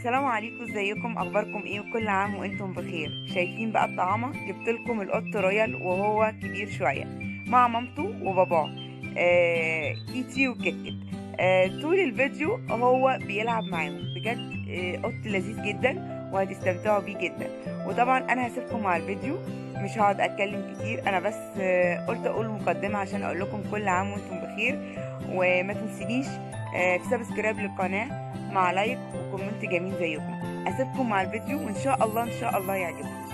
السلام عليكم ازيكم اخباركم ايه وكل عام وانتم بخير شايفين بقى الطعامه جبت لكم القط رويال وهو كبير شويه مع مامته وباباه آه كيتي وكتكت آه طول الفيديو هو بيلعب معاهم بجد آه قط لذيذ جدا وهتستمتعوا بيه جدا وطبعا انا هسيبكم مع الفيديو مش هقعد اتكلم كتير انا بس آه قلت اقول مقدمه عشان اقول لكم كل عام وانتم بخير وما تنسينيش آه تسبسكرايب للقناه مع لايك وكومنت جميل زيكم اسيبكم مع الفيديو وان شاء الله ان شاء الله يعجبكم